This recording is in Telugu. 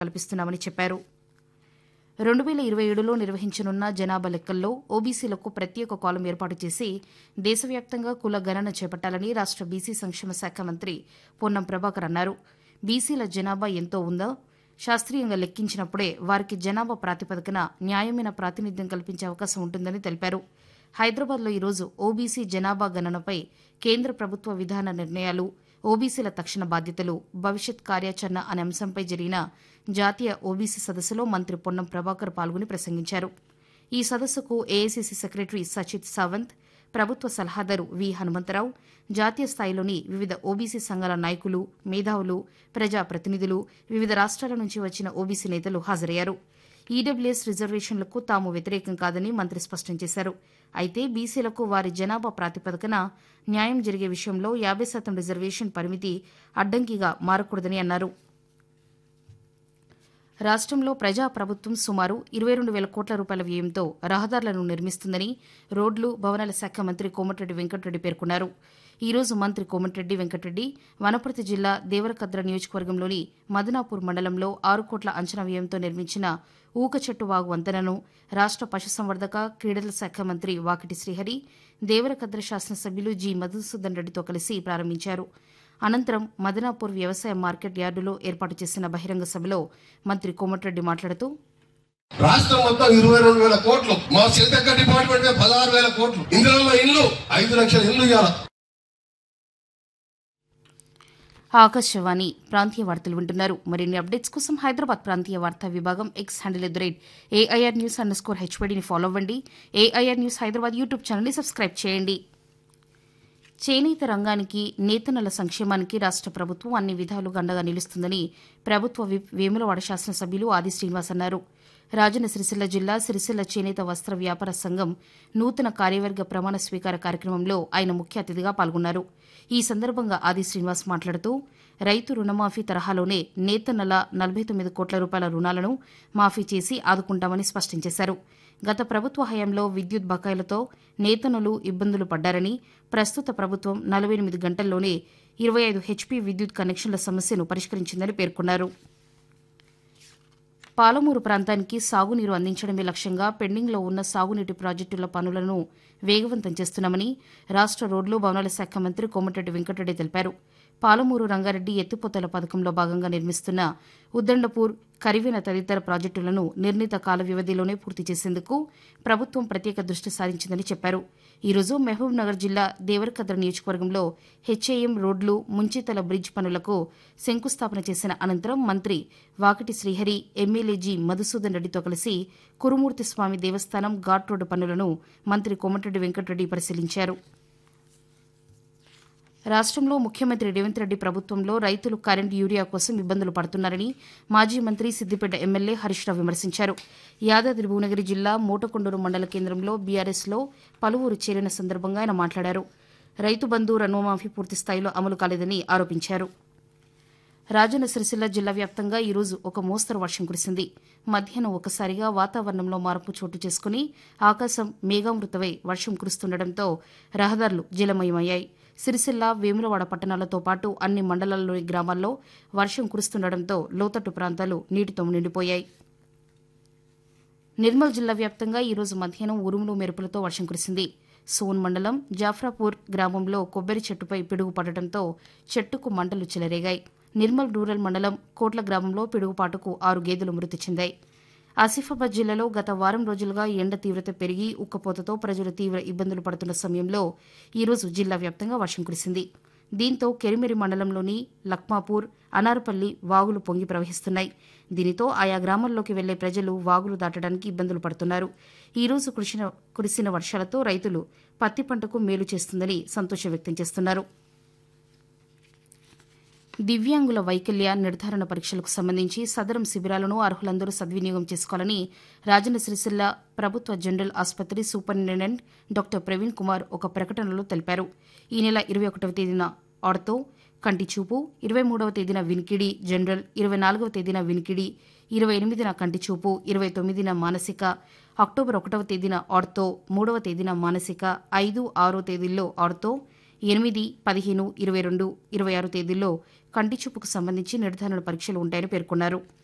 కల్పిస్తున్నామని చెప్పారు రెండు వేల ఇరవై ఏడులో నిర్వహించనున్న జనాభా లెక్కల్లో ఓబీసీలకు ప్రత్యేక కాలం ఏర్పాటు చేసి దేశవ్యాప్తంగా కుల గణన చేపట్టాలని రాష్ట బీసీ సంక్షేమ శాఖ మంత్రి పొన్నం ప్రభాకర్ అన్నారు బీసీల జనాభా ఎంతో ఉందో శాస్త్రీయంగా లెక్కించినప్పుడే వారికి జనాభా ప్రాతిపదికన న్యాయమైన ప్రాతినిధ్యం కల్పించే అవకాశం ఉంటుందని తెలిపారు హైదరాబాద్లో ఈరోజు ఓబీసీ జనాభా గణనపై కేంద్ర ప్రభుత్వ విధాన నిర్ణయాలు ఓబీసీల తక్షణ బాధ్యతలు భవిష్యత్ కార్యాచరణ అనే అంశంపై జరిగిన జాతీయ ఓబీసీ సదస్సులో మంత్రి పొన్నం ప్రభాకర్ పాల్గొని ప్రసంగించారు ఈ సదస్సుకు ఏఐసీసీ సెక్రటరీ సచిత్ సావంత్ ప్రభుత్వ సలహాదారు వి హనుమంతరావు జాతీయ స్థాయిలోని వివిధ ఓబీసీ సంఘాల నాయకులు మేధావులు ప్రజాప్రతినిధులు వివిధ రాష్ట్రాల నుంచి వచ్చిన ఓబీసీ నేతలు హాజరయ్యారు ఈడబ్ల్యూఎస్ రిజర్వేషన్లకు తాము వ్యతిరేకం కాదని మంత్రి స్పష్టం చేశారు అయితే బీసీలకు వారి జనాభా ప్రాతిపదికన న్యాయం జరిగే విషయంలో యాబై శాతం రిజర్వేషన్ పరిమితి అడ్డంకిగా మారకూడదని అన్నారు రాష్ట్రంలో ప్రజా ప్రభుత్వం సుమారు ఇరవై రెండు వేల కోట్ల రూపాయల వ్యయంతో రహదారులను నిర్మిస్తుందని రోడ్లు భవనాల శాఖ మంత్రి కోమటిరెడ్డి వెంకటరెడ్డి పేర్కొన్నారు ఈ రోజు మంత్రి కోమటిరెడ్డి వెంకటరెడ్డి వనపర్తి జిల్లా దేవరకద్ర నియోజకవర్గంలోని మదనాపూర్ మండలంలో ఆరు కోట్ల అంచనా వ్యయంతో నిర్మించిన ఊకచెట్టు వాగు వంతెనను రాష్ట పశుసంవర్ధక క్రీడల శాఖ మంత్రి వాకిటి శ్రీహరి దేవరకద్ర శాసనసభ్యులు జి మధుసూదన్ రెడ్డితో కలిసి ప్రారంభించారు అనంతరం మదనాపూర్ వ్యవసాయ మార్కెట్ యార్డులో ఏర్పాటు చేసిన బహిరంగ సభలో మంత్రి కోమటిరెడ్డి మాట్లాడుతూ రాష్ట్రం మొత్తం ఇరవై రెండు వేల కోట్లు మా సిల్తక్క డిపార్ట్మెంట్ పదహారు వేల కోట్లు ఇందులో ఇల్లు ఐదు లక్షల ఇల్లు ఇవ్వాలి ఆకాశవాణి ప్రాంతీయ వార్తలు వింటున్నారు మరిన్ని అప్డేట్స్ కోసం హైదరాబాద్ ప్రాంతీయ వార్తా విభాగం X handle at the rate AIR news underscore హెచ్పీడీని ఫాలో అవ్వండి ఏఐఆర్ న్యూస్ హైదరాబాద్ యూట్యూబ్ ఛానల్ని సబ్స్క్రైబ్ చేయండి చేనేత రంగానికి నేతనల సంక్షేమానికి రాష్ట ప్రభుత్వం అన్ని విధాలుగా అండగా నిలుస్తుందని ప్రభుత్వ విప్ వేములవాడ శాసనసభ్యులు ఆది శ్రీనివాస్ అన్నారు రాజన్న సిరిసిల్ల జిల్లా సిరిసిల్ల చేనేత వస్త్ర వ్యాపార సంఘం నూతన కార్యవర్గ ప్రమాణ స్వీకార కార్యక్రమంలో ఆయన ముఖ్య అతిథిగా పాల్గొన్నారు ఈ సందర్భంగా ఆది శ్రీనివాస్ మాట్లాడుతూ రైతు రుణమాఫీ తరహాలోనే నేతన్నల నలభై తొమ్మిది కోట్ల రూపాయల రుణాలను మాఫీ చేసి ఆదుకుంటామని స్పష్టం చేశారు గత ప్రభుత్వ హయాంలో విద్యుత్ బకాయిలతో నేతనులు ఇబ్బందులు పడ్డారని ప్రస్తుత ప్రభుత్వం నలభై ఎనిమిది గంటల్లోనే ఇరవై ఐదు హెచ్పీ విద్యుత్ కనెక్షన్ల సమస్యను పరిష్కరించిందని పేర్కొన్నారు పాలమూరు ప్రాంతానికి సాగునీరు అందించడమే లక్ష్యంగా పెండింగ్లో ఉన్న సాగునీటి ప్రాజెక్టుల పనులను వేగవంతం చేస్తున్నామని రాష్ట రోడ్లు భవనాల శాఖ మంత్రి కోమటిరెడ్డి వెంకటరెడ్డి తెలిపారు పాలమూరు రంగారెడ్డి ఎత్తిపోతల పథకంలో భాగంగా నిర్మిస్తున్న ఉద్దండపూర్ కరివెన తదితర ప్రాజెక్టులను నిర్ణీత కాల వ్యవధిలోనే పూర్తి చేసేందుకు ప్రభుత్వం ప్రత్యేక దృష్టి సారించిందని చెప్పారు ఈ రోజు మహబూబ్ నగర్ జిల్లా దేవరకద్ర నియోజకవర్గంలో హెచ్ఏఎం రోడ్లు ముంచితల బ్రిడ్జ్ పనులకు శంకుస్థాపన చేసిన అనంతరం మంత్రి వాకిటి శ్రీహరి ఎమ్మెల్యే జి మధుసూదన్ రెడ్డితో కలిసి కురుమూర్తి స్వామి దేవస్థానం ఘాట్ రోడ్డు పనులను మంత్రి కోమటిరెడ్డి వెంకటరెడ్డి పరిశీలించారు రాష్ట్రంలో ముఖ్యమంత్రి రేవంత్ రెడ్డి ప్రభుత్వంలో రైతులు కరెంటు యూరియా కోసం ఇబ్బందులు పడుతున్నారని మాజీ మంత్రి సిద్దిపేట ఎమ్మెల్యే హరీష్ రావు విమర్శించారు యాదాద్రి భువనగిరి జిల్లా మూటకొండూరు మండల కేంద్రంలో బీఆర్ఎస్లో పలువురు చేరిన సందర్భంగా ఆయన మాట్లాడారు రైతు బంధు రుణమాఫీ పూర్తి స్థాయిలో అమలు కాలేదని ఆరోపించారు రాజన్న సిరిసిల్ల జిల్లా వ్యాప్తంగా ఈరోజు ఒక మోస్తరు వర్షం కురిసింది మధ్యాహ్నం ఒకసారిగా వాతావరణంలో మార్పు చోటు చేసుకుని ఆకాశం మేఘామృతమై వర్షం కురుస్తుండటంతో రహదారులు జలమయమయ్యాయి సిరిసిల్ల వేములవాడ పట్టణాలతో పాటు అన్ని మండలాల్లోని గ్రామాల్లో వర్షం కురుస్తుండటంతో లోతట్టు ప్రాంతాలు నీటితో నిండిపోయాయి నిర్మల్ జిల్లా వ్యాప్తంగా ఈరోజు మధ్యాహ్నం ఉరుములు మెరుపులతో వర్షం కురిసింది సోన్ మండలం జాఫ్రాపూర్ గ్రామంలో కొబ్బరి చెట్టుపై పిడుగు పడటంతో చెట్టుకు మంటలు చెలరేగాయి నిర్మల్ రూరల్ మండలం కోట్ల గ్రామంలో పిడుగుపాటుకు ఆరు గేదెలు మృతి చెందాయి ఆసిఫాబాద్ జిల్లాలో గత వారం రోజులుగా ఎండ తీవ్రత పెరిగి ఉక్కపోతతో ప్రజలు తీవ్ర ఇబ్బందులు పడుతున్న సమయంలో ఈరోజు జిల్లా వ్యాప్తంగా వర్షం కురిసింది దీంతో కెరిమెరి మండలంలోని లక్మాపూర్ అనార్పల్లి వాగులు పొంగి ప్రవహిస్తున్నాయి దీనితో ఆయా గ్రామాల్లోకి వెళ్లే ప్రజలు వాగులు దాటడానికి ఇబ్బందులు పడుతున్నారు ఈ రోజు కురిసిన కురిసిన వర్షాలతో రైతులు పత్తి పంటకు మేలు చేస్తుందని సంతోషం వ్యక్తం చేస్తున్నారు దివ్యాంగుల వైకల్య నిర్ధారణ పరీక్షలకు సంబంధించి సదరం శిబిరాలను అర్హులందరూ సద్వినియోగం చేసుకోవాలని రాజన్న సిరిసిల్ల ప్రభుత్వ జనరల్ ఆసుపత్రి సూపరింటెండెంట్ డాక్టర్ ప్రవీణ్ కుమార్ ఒక ప్రకటనలో తెలిపారు ఈ నెల ఇరవై ఒకటవ తేదీన ఆర్తో కంటి చూపు ఇరవై మూడవ తేదీన వినికిడి జనరల్ ఇరవై నాలుగవ తేదీన వినికిడి ఇరవై ఎనిమిదిన కంటి చూపు ఇరవై తొమ్మిదిన మానసిక అక్టోబర్ ఒకటవ తేదీన ఆర్తో మూడవ తేదీన మానసిక ఐదు ఆరో తేదీల్లో ఆర్తో ఎనిమిది పదిహేను ఇరవై రెండు ఇరవై ఆరు తేదీల్లో కంటి చూపుకు సంబంధించి నిర్ధారణ పరీక్షలు ఉంటాయని పేర్కొన్నారు